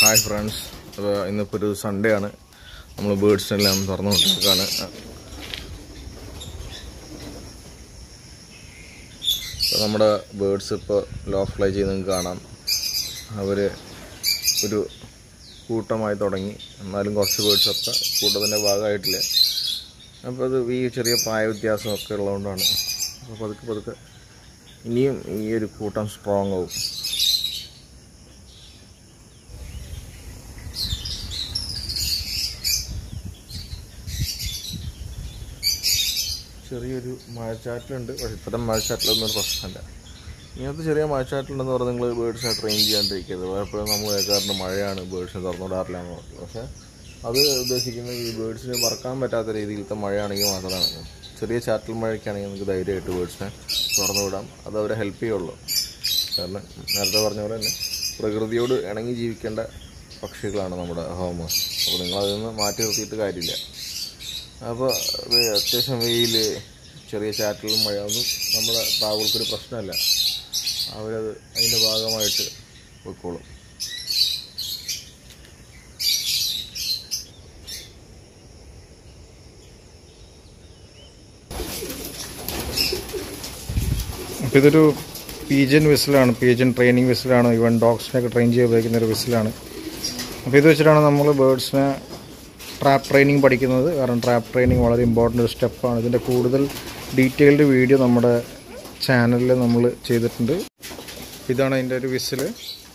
hi friends അപ്പോൾ ഇന്നിപ്പോൾ ഒരു സൺഡേ ആണ് നമ്മൾ ബേഡ്സിനെല്ലാം തുറന്നു വിട്ടിരിക്കുകയാണ് അപ്പോൾ നമ്മുടെ ബേഡ്സ് ഇപ്പോൾ ലോ ഫ്ലൈ ചെയ്ത് നിങ്ങൾക്ക് കാണാം അവർ ഒരു കൂട്ടമായി തുടങ്ങി എന്നാലും കുറച്ച് ബേഡ്സൊക്കെ കൂട്ടത്തിൻ്റെ ഭാഗമായിട്ടില്ല അപ്പോൾ അത് ഈ ചെറിയ പ്രായ വ്യത്യാസമൊക്കെ ഉള്ളതുകൊണ്ടാണ് അപ്പോൾ പതുക്കെ പതുക്കെ ഇനിയും ഈ ഒരു കൂട്ടം സ്ട്രോങ് ആവും ചെറിയൊരു മഴച്ചാറ്റിലുണ്ട് പക്ഷേ ഇപ്പോഴത്തെ മഴച്ചാറ്റിലൊന്നും ഒരു പ്രശ്നമില്ല ഇങ്ങനത്തെ ചെറിയ മഴച്ചാറ്റിലുണ്ടെന്ന് പറഞ്ഞ് നിങ്ങൾ ബേഡ്സിനെ ട്രെയിൻ ചെയ്യാണ്ടിരിക്കരുത് പലപ്പോഴും നമ്മൾ കേൾക്കാറുണ്ട് മഴയാണ് ബേഡ്സിനെ തുറന്നുവിടാറില്ല എന്ന് പറഞ്ഞു പക്ഷേ അത് ഉദ്ദേശിക്കുന്നത് ഈ ബേഡ്സിന് പറക്കാൻ പറ്റാത്ത രീതിയിലത്തെ മഴയാണെങ്കിൽ മാത്രമാണ് ചെറിയ ചാറ്റൽ മഴയ്ക്കാണെങ്കിൽ നമുക്ക് ധൈര്യമായിട്ട് ബേഡ്സിനെ തുറന്നു വിടാം അത് അവരെ ഹെൽപ്പ് ചെയ്യുള്ളൂ കാരണം നേരത്തെ പറഞ്ഞ പോലെ തന്നെ പ്രകൃതിയോട് ഇണങ്ങി ജീവിക്കേണ്ട പക്ഷികളാണ് നമ്മുടെ ഹോം അപ്പോൾ നിങ്ങളതിൽ നിന്ന് മാറ്റി നിർത്തിയിട്ട് കാര്യമില്ല അപ്പോൾ അത്യാവശ്യം വെയിൽ ചെറിയ ചാറ്റലും മഴയൊന്നും നമ്മുടെ പ്രാവുകൾക്കൊരു പ്രശ്നമല്ല അവരത് അതിൻ്റെ ഭാഗമായിട്ട് പൊയ്ക്കോളും അപ്പോൾ ഇതൊരു പീജൻ വിസിലാണ് പീജൻ ട്രെയിനിങ് വിസിലാണ് ഇവൻ ഡോഗ്സിനൊക്കെ ട്രെയിൻ ചെയ്യാൻ ഉപയോഗിക്കുന്ന ഒരു വിസിലാണ് അപ്പോൾ ഇത് വെച്ചിട്ടാണ് നമ്മൾ ബേഡ്സിനെ ട്രാപ്പ് ട്രെയിനിങ് പഠിക്കുന്നത് കാരണം ട്രാപ്പ് ട്രെയിനിങ് വളരെ ഇമ്പോർട്ടൻ്റ് ഒരു സ്റ്റെപ്പാണ് ഇതിൻ്റെ കൂടുതൽ ഡീറ്റെയിൽഡ് വീഡിയോ നമ്മുടെ ചാനലിൽ നമ്മൾ ചെയ്തിട്ടുണ്ട് ഇതാണ് അതിൻ്റെ ഒരു വിസിൽ